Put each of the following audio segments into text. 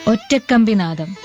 ഒറ്റക്കമ്പിനാദം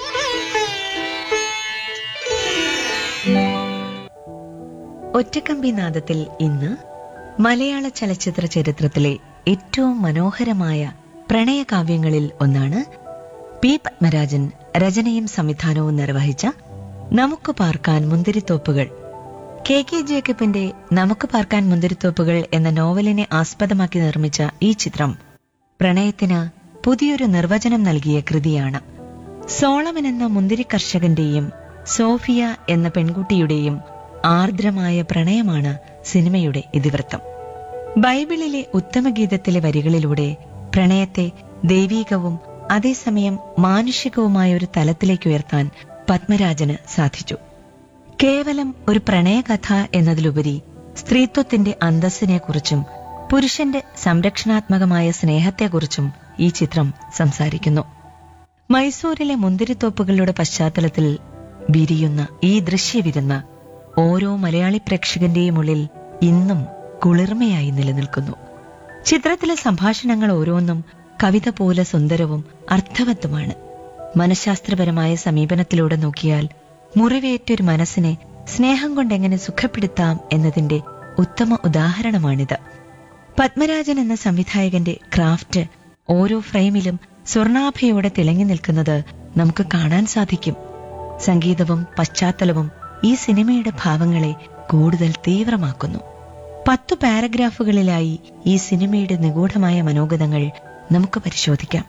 ഒറ്റക്കമ്പി നാദത്തിൽ ഇന്ന് മലയാള ചലച്ചിത്ര ചരിത്രത്തിലെ ഏറ്റവും മനോഹരമായ പ്രണയകാവ്യങ്ങളിൽ ഒന്നാണ് പി പത്മരാജൻ രചനയും സംവിധാനവും നിർവഹിച്ച നമുക്ക് പാർക്കാൻ മുന്തിരിത്തോപ്പുകൾ കെ കെ ജേക്കബിന്റെ നമുക്ക് പാർക്കാൻ മുന്തിരിത്തോപ്പുകൾ എന്ന നോവലിനെ ആസ്പദമാക്കി നിർമ്മിച്ച ഈ ചിത്രം പ്രണയത്തിന് പുതിയൊരു നിർവചനം നൽകിയ കൃതിയാണ് സോളമൻ എന്ന മുന്തിരി കർഷകന്റെയും സോഫിയ എന്ന പെൺകുട്ടിയുടെയും ആർദ്രമായ പ്രണയമാണ് സിനിമയുടെ ഇതിവൃത്തം ബൈബിളിലെ ഉത്തമഗീതത്തിലെ വരികളിലൂടെ പ്രണയത്തെ ദൈവീകവും അതേസമയം മാനുഷികവുമായ ഒരു തലത്തിലേക്ക് ഉയർത്താൻ പത്മരാജന് സാധിച്ചു കേവലം ഒരു പ്രണയകഥ എന്നതിലുപരി സ്ത്രീത്വത്തിന്റെ അന്തസ്സിനെക്കുറിച്ചും പുരുഷന്റെ സംരക്ഷണാത്മകമായ സ്നേഹത്തെക്കുറിച്ചും ഈ ചിത്രം സംസാരിക്കുന്നു മൈസൂരിലെ മുന്തിരിത്തോപ്പുകളുടെ പശ്ചാത്തലത്തിൽ വിരിയുന്ന ഈ ദൃശ്യവിരുന്ന് ഓരോ മലയാളി പ്രേക്ഷകന്റെയും ഉള്ളിൽ ഇന്നും കുളിർമയായി നിലനിൽക്കുന്നു ചിത്രത്തിലെ സംഭാഷണങ്ങൾ ഓരോന്നും കവിത പോലെ സുന്ദരവും അർത്ഥവത്തുമാണ് മനഃശാസ്ത്രപരമായ സമീപനത്തിലൂടെ നോക്കിയാൽ മുറിവേറ്റൊരു മനസ്സിനെ സ്നേഹം കൊണ്ടെങ്ങനെ സുഖപ്പെടുത്താം എന്നതിന്റെ ഉത്തമ ഉദാഹരണമാണിത് പത്മരാജൻ എന്ന സംവിധായകന്റെ ക്രാഫ്റ്റ് ഓരോ ഫ്രെയിമിലും സ്വർണാഭയോടെ തിളങ്ങി നിൽക്കുന്നത് നമുക്ക് കാണാൻ സാധിക്കും സംഗീതവും പശ്ചാത്തലവും ഈ സിനിമയുടെ ഭാവങ്ങളെ കൂടുതൽ തീവ്രമാക്കുന്നു പത്തു പാരഗ്രാഫുകളിലായി ഈ സിനിമയുടെ നിഗൂഢമായ മനോഗതങ്ങൾ നമുക്ക് പരിശോധിക്കാം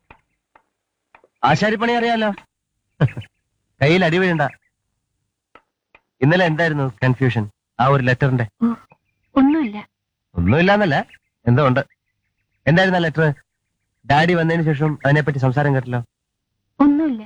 ആശാരിപ്പണി അറിയാലോ കയ്യിൽ അടി വീഴണ്ട ഇന്നലെ എന്തായിരുന്നു കൺഫ്യൂഷൻ ആ ഒരു ലെറ്ററിന്റെ ഒന്നുമില്ല ഒന്നുമില്ലാന്നല്ല എന്തോ ഉണ്ട് എന്തായിരുന്നു ആ ലെറ്റർ ഡാഡി വന്നതിന് ശേഷം അതിനെപ്പറ്റി സംസാരം കേട്ടല്ലോ ഒന്നുമില്ല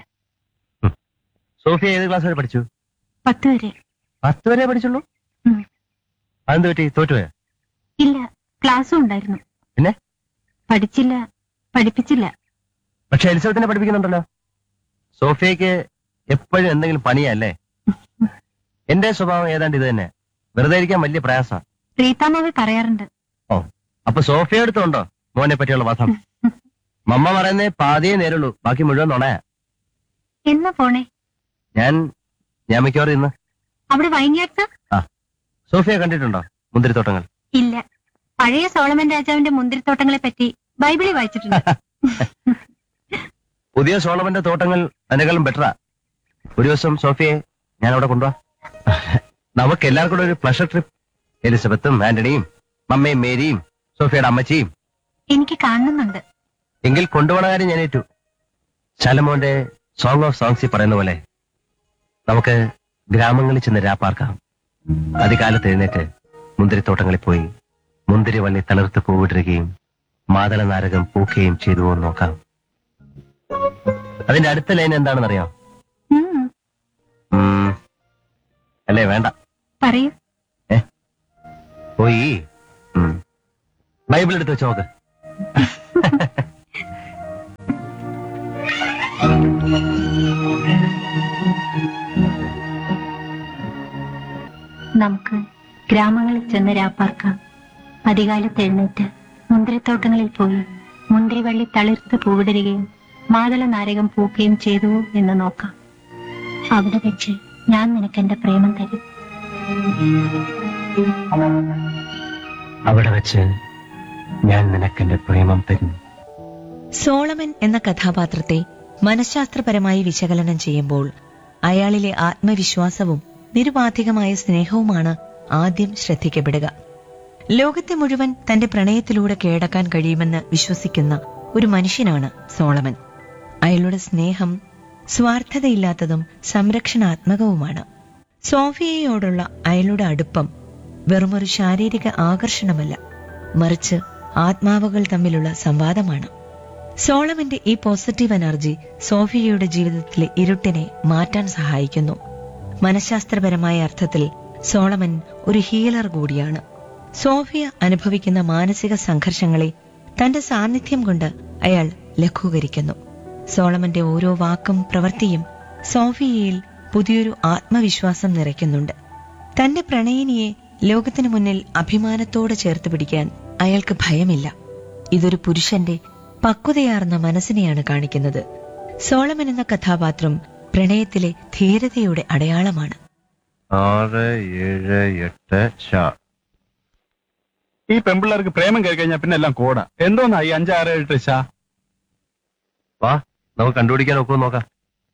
സോഫിയ ഏത് ക്ലാസ് വരെ പഠിച്ചു പത്ത് വരെ പത്ത് വരെ പഠിച്ചുള്ളൂ ഉം. അതെന്ത് പറ്റി തോറ്റുപോയോ ഇല്ല ക്ലാസ്സും ഉണ്ടായിരുന്നു പിന്നെ? പഠിച്ചില്ല പഠിപ്പിച്ചില്ല പക്ഷെ എലിസബത്തിനെ പഠിപ്പിക്കുന്നുണ്ടല്ലോ സോഫിയക്ക് എപ്പോഴും എന്തെങ്കിലും പണിയല്ലേ എന്റെ സ്വഭാവം ഏതാണ്ട് ഇത് തന്നെ വെറുതെ ഇരിക്കാൻ വലിയ പ്രയാസമാണ് റീതാമാവ് പറയാറുണ്ട് ഓ അപ്പൊ സോഫിയ എടുത്തുണ്ടോ മോനെ പറ്റിയുള്ള വധം മമ്മ പറയുന്നേ പാതിയേ നേരുള്ളൂ ബാക്കി മുഴുവൻ നുണയാ എന്നാ പോണേ ഞാൻ ഞാൻ മിക്കവാറും ഇന്ന് അവിടെ വൈകിയാർത്ത സോഫിയ കണ്ടിട്ടുണ്ടോ മുന്തിരിത്തോട്ടങ്ങൾ ഇല്ല പഴയ സോളമൻ രാജാവിന്റെ മുന്തിരിത്തോട്ടങ്ങളെ പറ്റി ബൈബിളിൽ വായിച്ചിട്ടുണ്ട് പുതിയ സോളമന്റെ തോട്ടങ്ങൾ അതിനേക്കാളും ബെറ്ററാ ഒരു ദിവസം സോഫിയെ ഞാൻ അവിടെ കൊണ്ടുപോവാ നമുക്ക് എല്ലാവർക്കും കൂടെ ഒരു പ്ലഷർ ട്രിപ്പ് എലിസബത്തും ആന്റണിയും മമ്മയും മേരിയും സോഫിയയുടെ അമ്മച്ചിയും എനിക്ക് കാണുന്നുണ്ട് എങ്കിൽ കൊണ്ടുപോണ കാര്യം ഞാൻ ഏറ്റു ശലമോന്റെ സോങ് ഓഫ് സോങ്സിൽ പറയുന്ന പോലെ നമുക്ക് ഗ്രാമങ്ങളിൽ ചെന്ന് രാപ്പാർക്കാം അതികാലത്ത് എഴുന്നേറ്റ് മുന്തിരിത്തോട്ടങ്ങളിൽ പോയി മുന്തിരി വള്ളി തളിർത്ത് പൂവിടുകയും മാതള നാരകം പൂക്കുകയും ചെയ്തു എന്ന് നോക്കാം അതിന്റെ അടുത്ത ലൈൻ എന്താണെന്ന് അറിയാം ഉം, അല്ലേ വേണ്ട പറയൂ പോയി ഉം. ബൈബിൾ എടുത്ത് വെച്ച് നോക്ക് നമുക്ക് ഗ്രാമങ്ങളിൽ ചെന്ന് രാപ്പാർക്കാം അധികാലത്ത് എഴുന്നേറ്റ് മുന്തിരിത്തോട്ടങ്ങളിൽ പോയി മുന്തിരിവള്ളി തളിർത്ത് പൂവിടരുകയും മാതള നാരകം പൂക്കുകയും ചെയ്തു എന്ന് നോക്കാം അവിടെ വെച്ച് ഞാൻ നിനക്ക് എന്റെ പ്രേമം തരും അവിടെ വെച്ച് ഞാൻ നിനക്കെന്റെ പ്രേമം തരും സോളമൻ എന്ന കഥാപാത്രത്തെ മനഃശാസ്ത്രപരമായി വിശകലനം ചെയ്യുമ്പോൾ അയാളിലെ ആത്മവിശ്വാസവും നിരുപാധികമായ സ്നേഹവുമാണ് ആദ്യം ശ്രദ്ധിക്കപ്പെടുക ലോകത്തെ മുഴുവൻ തന്റെ പ്രണയത്തിലൂടെ കീഴടക്കാൻ കഴിയുമെന്ന് വിശ്വസിക്കുന്ന ഒരു മനുഷ്യനാണ് സോളമൻ അയാളുടെ സ്നേഹം സ്വാർത്ഥതയില്ലാത്തതും സംരക്ഷണാത്മകവുമാണ് സോഫിയയോടുള്ള അയാളുടെ അടുപ്പം വെറുമൊരു ശാരീരിക ആകർഷണമല്ല മറിച്ച് ആത്മാവുകൾ തമ്മിലുള്ള സംവാദമാണ് സോളമന്റെ ഈ പോസിറ്റീവ് എനർജി സോഫിയയുടെ ജീവിതത്തിലെ ഇരുട്ടിനെ മാറ്റാൻ സഹായിക്കുന്നു മനഃശാസ്ത്രപരമായ അർത്ഥത്തിൽ സോളമൻ ഒരു ഹീലർ കൂടിയാണ് സോഫിയ അനുഭവിക്കുന്ന മാനസിക സംഘർഷങ്ങളെ തന്റെ സാന്നിധ്യം കൊണ്ട് അയാൾ ലഘൂകരിക്കുന്നു സോളമന്റെ ഓരോ വാക്കും പ്രവൃത്തിയും സോഫിയയിൽ പുതിയൊരു ആത്മവിശ്വാസം നിറയ്ക്കുന്നുണ്ട് തന്റെ പ്രണയിനിയെ ലോകത്തിനു മുന്നിൽ അഭിമാനത്തോടെ ചേർത്ത് പിടിക്കാൻ അയാൾക്ക് ഭയമില്ല ഇതൊരു പുരുഷന്റെ പക്വതയാർന്ന മനസ്സിനെയാണ് കാണിക്കുന്നത് സോളമൻ എന്ന കഥാപാത്രം പ്രണയത്തിലെ ധീരതയുടെ അടയാളമാണ് ആറ് ഏഴ് എട്ട് ഷാ ഈ പെമ്പിള്ളേർക്ക് പ്രേമം കയറി കഴിഞ്ഞാൽ പിന്നെ എല്ലാം കോടാ എന്തോന്നാ ഈ അഞ്ചാറ് എട്ട് ഷാ വാ നമുക്ക് കണ്ടുപിടിക്കാൻ ഒക്കും നോക്കാം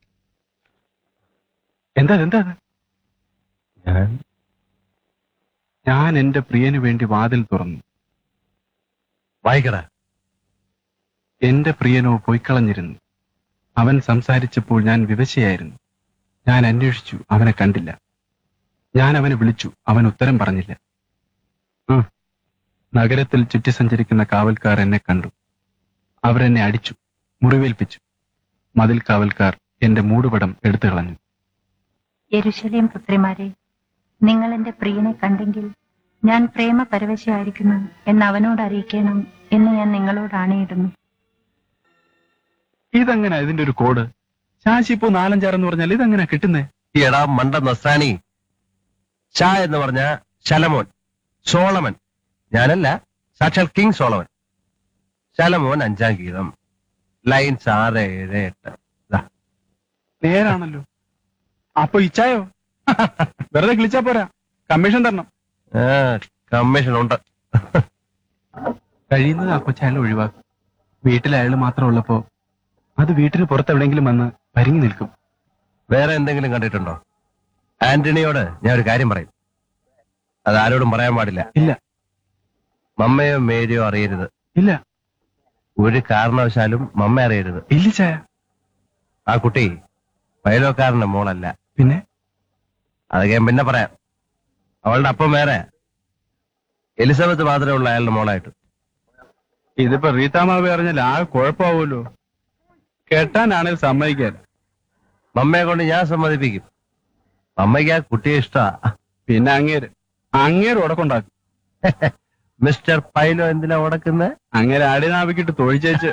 എന്താ എന്താ അത്? ഞാൻ ഞാൻ എന്റെ പ്രിയന് വേണ്ടി വാതിൽ തുറന്നു വായിക്കടാ എന്റെ പ്രിയനോ പൊയ്ക്കളഞ്ഞിരുന്നു അവൻ സംസാരിച്ചപ്പോൾ ഞാൻ വിവശയായിരുന്നു ഞാൻ അന്വേഷിച്ചു അവനെ കണ്ടില്ല ഞാൻ അവനെ വിളിച്ചു അവൻ ഉത്തരം പറഞ്ഞില്ല ഉം. നഗരത്തിൽ ചുറ്റി സഞ്ചരിക്കുന്ന കാവൽക്കാർ എന്നെ കണ്ടു അവരെന്നെ അടിച്ചു മുറിവേൽപ്പിച്ചു മതിൽ കാവൽക്കാർ എന്റെ മൂടുപടം എടുത്തു കളഞ്ഞു യെരുശലേം പുത്രിമാരെ നിങ്ങൾ എന്റെ പ്രിയനെ കണ്ടെങ്കിൽ ഞാൻ പ്രേമ പരവശയായിരിക്കുന്നു എന്ന് അവനോട് അറിയിക്കണം എന്ന് ഞാൻ നിങ്ങളോട് ആണയിടുന്നു ഇതെങ്ങനെ ഇതിന്റെ ഒരു കോഡ് ശാശിപ്പോ നാലഞ്ചാറെന്ന് പറഞ്ഞാൽ ഇതെങ്ങനെ കിട്ടുന്നേ ഈ എടാ മണ്ട നസ്രാണി ഷാ എന്ന് പറഞ്ഞ ശലമോൻ സോളമൻ ഞാനല്ല സാക്ഷാൽ കിങ് സോളമൻ ശലമോൻ അഞ്ചാം ഗീതം ലൈൻസ് ആറ് ഏഴ് എട്ട് ദാ. നേരാണല്ലോ അപ്പൊ ഇച്ചായോ വെറുതെ കിളിച്ചാ പോരാ കമ്മീഷൻ തരണം ആ, കമ്മീഷൻ ഉണ്ട് കഴിയുന്നത് ആ കൊച്ചയാൾ ഒഴിവാക്കും വീട്ടിൽ അയാൾ മാത്രം ഉള്ളപ്പോ അത് വീട്ടിന് പുറത്തെവിടെങ്കിലും വന്ന് പരിങ്ങി നിൽക്കും വേറെ എന്തെങ്കിലും കണ്ടിട്ടുണ്ടോ ആന്റണിയോട് ഞാൻ ഒരു കാര്യം പറയും അത് ആരോടും പറയാൻ പാടില്ല ഇല്ല മമ്മയോ മേരിയോ അറിയരുത് ഇല്ല ഒരു കാരണവശാലും മമ്മ അറിയരുത് ഇല്ല ചായ ആ കുട്ടി പൈലോക്കാരന്റെ മോളല്ല പിന്നെ അതൊക്കെ ഞാൻ പിന്നെ പറയാം അവളുടെ അപ്പം വേറെ എലിസബത്ത് മാത്രമേ ഉള്ള അയാളുടെ മോളായിട്ട് ഇതിപ്പോ റീതാമാവ് അറിഞ്ഞാൽ ആകെ കുഴപ്പമാവുമല്ലോ കെട്ടാനാണെങ്കിൽ സമ്മതിക്കാൻ മമ്മയെ കൊണ്ട് ഞാൻ സമ്മതിപ്പിക്കും മമ്മയ്ക്ക് ആ കുട്ടിയെ ഇഷ്ടമാ പിന്നെ അങ്ങേര് അങ്ങേര് ഉടക്കുണ്ടാക്കും മിസ്റ്റർ പൈലോ എന്തിനാ ഉടക്കുന്നത് അങ്ങേര് അടിനാവിക്കിട്ട് തൊഴിച്ചേച്ച്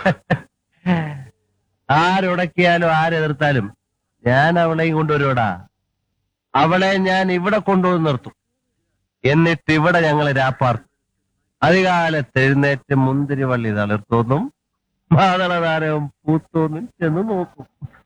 ആരുടക്കിയാലും ആരെതിർത്താലും ഞാൻ അവളെയും കൊണ്ടുവരുവടാ അവളെ ഞാൻ ഇവിടെ കൊണ്ടുവന്ന് നിർത്തും എന്നിട്ട് ഇവിടെ ഞങ്ങൾ രാപ്പാർക്കും അധികാലത്ത് എഴുന്നേറ്റ് മുന്തിരിവള്ളി തളിർത്തോന്നും മാതളതാരവും പൂത്തോന്നും ചെന്ന് നോക്കും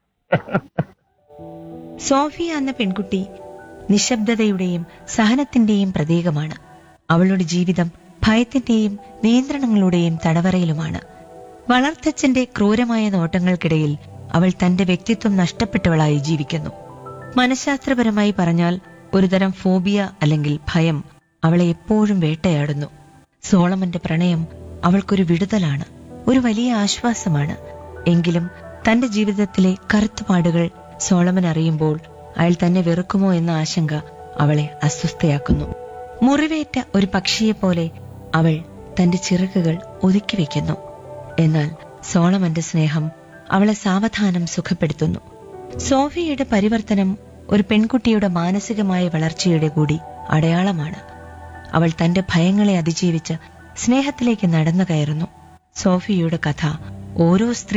സോഫിയ എന്ന പെൺകുട്ടി നിശബ്ദതയുടെയും സഹനത്തിന്റെയും പ്രതീകമാണ് അവളുടെ ജീവിതം ഭയത്തിന്റെയും നിയന്ത്രണങ്ങളുടെയും തടവറയിലുമാണ് വളർത്തച്ഛന്റെ ക്രൂരമായ നോട്ടങ്ങൾക്കിടയിൽ അവൾ തന്റെ വ്യക്തിത്വം നഷ്ടപ്പെട്ടവളായി ജീവിക്കുന്നു മനഃശാസ്ത്രപരമായി പറഞ്ഞാൽ ഒരുതരം ഫോബിയ അല്ലെങ്കിൽ ഭയം അവളെ എപ്പോഴും വേട്ടയാടുന്നു സോളമന്റെ പ്രണയം അവൾക്കൊരു വിടുതലാണ് ഒരു വലിയ ആശ്വാസമാണ് എങ്കിലും തന്റെ ജീവിതത്തിലെ കറുത്തുപാടുകൾ സോളമൻ അറിയുമ്പോൾ അയാൾ തന്നെ വെറുക്കുമോ എന്ന ആശങ്ക അവളെ അസ്വസ്ഥയാക്കുന്നു മുറിവേറ്റ ഒരു പക്ഷിയെപ്പോലെ അവൾ തന്റെ ചിറകുകൾ ഒതുക്കി വെക്കുന്നു എന്നാൽ സോളമന്റെ സ്നേഹം അവളെ സാവധാനം സുഖപ്പെടുത്തുന്നു സോഫിയയുടെ പരിവർത്തനം ഒരു പെൺകുട്ടിയുടെ മാനസികമായ വളർച്ചയുടെ കൂടി അടയാളമാണ് അവൾ തന്റെ ഭയങ്ങളെ അതിജീവിച്ച് സ്നേഹത്തിലേക്ക് നടന്നു കയറുന്നു സോഫിയയുടെ കഥ ഓരോ സ്ത്രീ